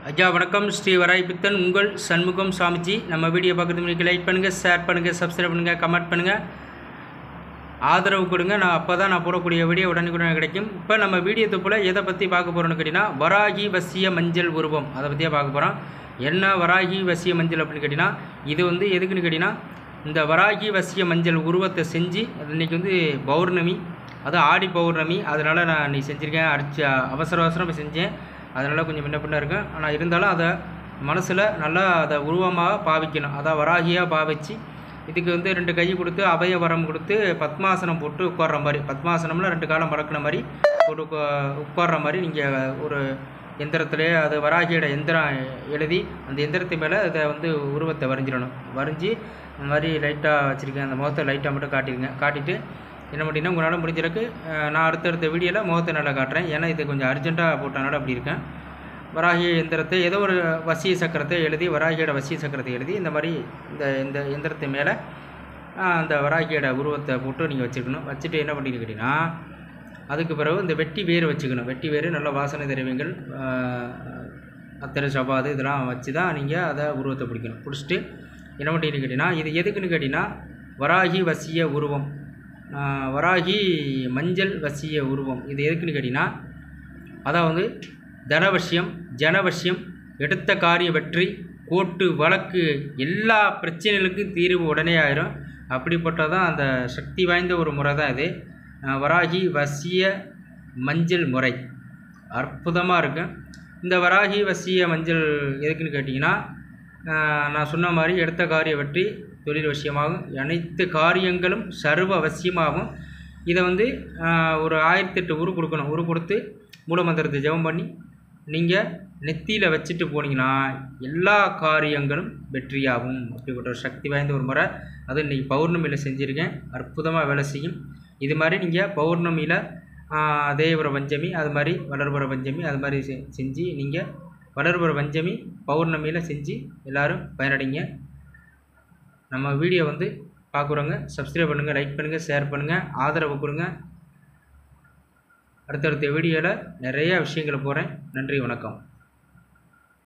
ஐயா வணக்கம் ஸ்ரீ வராய் பித்தன் உங்கள் சண்முகம் சாமிஜி நம்ம வீடியோ பார்க்குறது முன்னாடி லைக் பண்ணுங்கள் ஷேர் பண்ணுங்கள் சப்ஸ்கிரைப் பண்ணுங்கள் கமெண்ட் பண்ணுங்கள் ஆதரவு கொடுங்க நான் அப்போ தான் நான் போடக்கூடிய வீடியோ உடனுக்குடன் கிடைக்கும் இப்போ நம்ம வீடியோ தொப்பில் எதை பற்றி பார்க்க போகிறோம்னு கேட்டிங்கன்னா வராகி வசிய மஞ்சள் உருவம் அதை பற்றியே பார்க்க போகிறோம் என்ன வராகி வசிய மஞ்சள் அப்படின்னு கேட்டிங்கன்னா இது வந்து எதுக்குன்னு கேட்டிங்கன்னா இந்த வராகி வசிய மஞ்சள் உருவத்தை செஞ்சு அது இன்றைக்கி வந்து பௌர்ணமி அது ஆடி பௌர்ணமி அதனால் நான் இன்னைக்கு செஞ்சுருக்கேன் அடிச்சு அவசர அவசரம் செஞ்சேன் அதனால் கொஞ்சம் முன்ன பின்ன இருக்கேன் ஆனால் இருந்தாலும் அதை மனசில் நல்லா அதை உருவமாக பாவிக்கணும் அதான் வராகியாக பாவிச்சு இதுக்கு வந்து ரெண்டு கை கொடுத்து அபய வரம் கொடுத்து பத்மாசனம் போட்டு உட்கார்ற மாதிரி பத்மாசனம்ல ரெண்டு காலம் மடக்கின மாதிரி போட்டு உட்கா- உட்கார்ற மாதிரி நீங்கள் ஒரு எந்திரத்திலே அது வராகியோட எந்திரம் எழுதி அந்த எந்திரத்து மேலே அதை வந்து உருவத்தை வரைஞ்சிடணும் வரைஞ்சி இந்த மாதிரி லைட்டாக வச்சுருக்கேன் அந்த முகத்தை லைட்டாக மட்டும் காட்டிடுங்க காட்டிட்டு என்ன பண்ணிங்கன்னா உங்களால் முடிஞ்சிருக்கு அஹ், நான் அடுத்தடுத்த வீடியோவில் முகத்தை நல்லா காட்டுறேன் ஏன்னா இது கொஞ்சம் அர்ஜென்ட்டாக போட்டனால அப்படி இருக்கேன் வராகி எந்திரத்தை ஏதோ ஒரு வசிய சக்கரத்தை எழுதி வராகியோட வசிய சக்கரத்தை எழுதி இந்த மாதிரி இந்த இந்த எந்திரத்து மேலே அந்த வராகியோட உருவத்தை போட்டு நீங்கள் வச்சுக்கணும் வச்சுட்டு என்ன பண்ணிட்டு கேட்டிங்கன்னா அதுக்கு பிறகு இந்த வெட்டி வேர் வச்சுக்கணும் வெட்டி வேர் நல்ல வாசனை திரவியங்கள் அத்தனை சபாது இதெல்லாம் வச்சு தான் நீங்கள் அதை உருவத்தை பிடிக்கணும் பிடிச்சிட்டு என்ன பண்ணிட்டு கேட்டிங்கன்னா இது எதுக்குன்னு கேட்டிங்கன்னா வராகி வசிய உருவம் ஆஹ் வராகி மஞ்சள் வசிய உருவம் இது எதுக்குன்னு கேட்டிங்கன்னா அதாவது தனவசியம் ஜனவசியம் எடுத்த காரிய வெற்றி கோட்டு வழக்கு எல்லா பிரச்சனைகளுக்கும் தீர்வு உடனே ஆயிரும் அப்படிப்பட்டதான் அந்த சக்தி வாய்ந்த ஒரு முறை தான் இது அஹ் வராகி வசிய மஞ்சள் முறை அற்புதமாக இருக்கும் இந்த வராகி வசிய மஞ்சள் எதுக்குன்னு கேட்டிங்கன்னா அஹ் நான் சொன்ன மாதிரி எடுத்த காரிய வெற்றி தொழில் வசியமாகும் அனைத்து காரியங்களும் சர்வ அவசியமாகும் இதை வந்து ஆஹ், ஒரு ஆயிரத்தெட்டு உரு கொடுக்கணும் உரு கொடுத்து மூலமந்திரத்தை ஜெபம் பண்ணி நீங்கள் நெத்தியில் வச்சுட்டு போனீங்கன்னா எல்லா காரியங்களும் வெற்றியாகும் அப்படிப்பட்ட ஒரு சக்தி வாய்ந்த ஒரு முறை அது இன்றைக்கி பௌர்ணமியில் செஞ்சுருக்கேன் அற்புதமாக வேலை செய்யும் இது மாதிரி நீங்கள் பௌர்ணமியில் தேவர பஞ்சமி அது மாதிரி வளர்புற பஞ்சமி அது மாதிரி செ- செஞ்சு நீங்கள் வளர்புற பஞ்சமி பௌர்ணமியில் செஞ்சு எல்லோரும் பயனடைங்க நம்ம வீடியோ வந்து பார்க்குறவங்க சப்ஸ்கிரைப் பண்ணுங்கள் லைக் பண்ணுங்கள் ஷேர் பண்ணுங்கள் ஆதரவு கொடுங்க அடுத்தடுத்த வீடியோவில் நிறைய விஷயங்களை போகிறேன் நன்றி வணக்கம்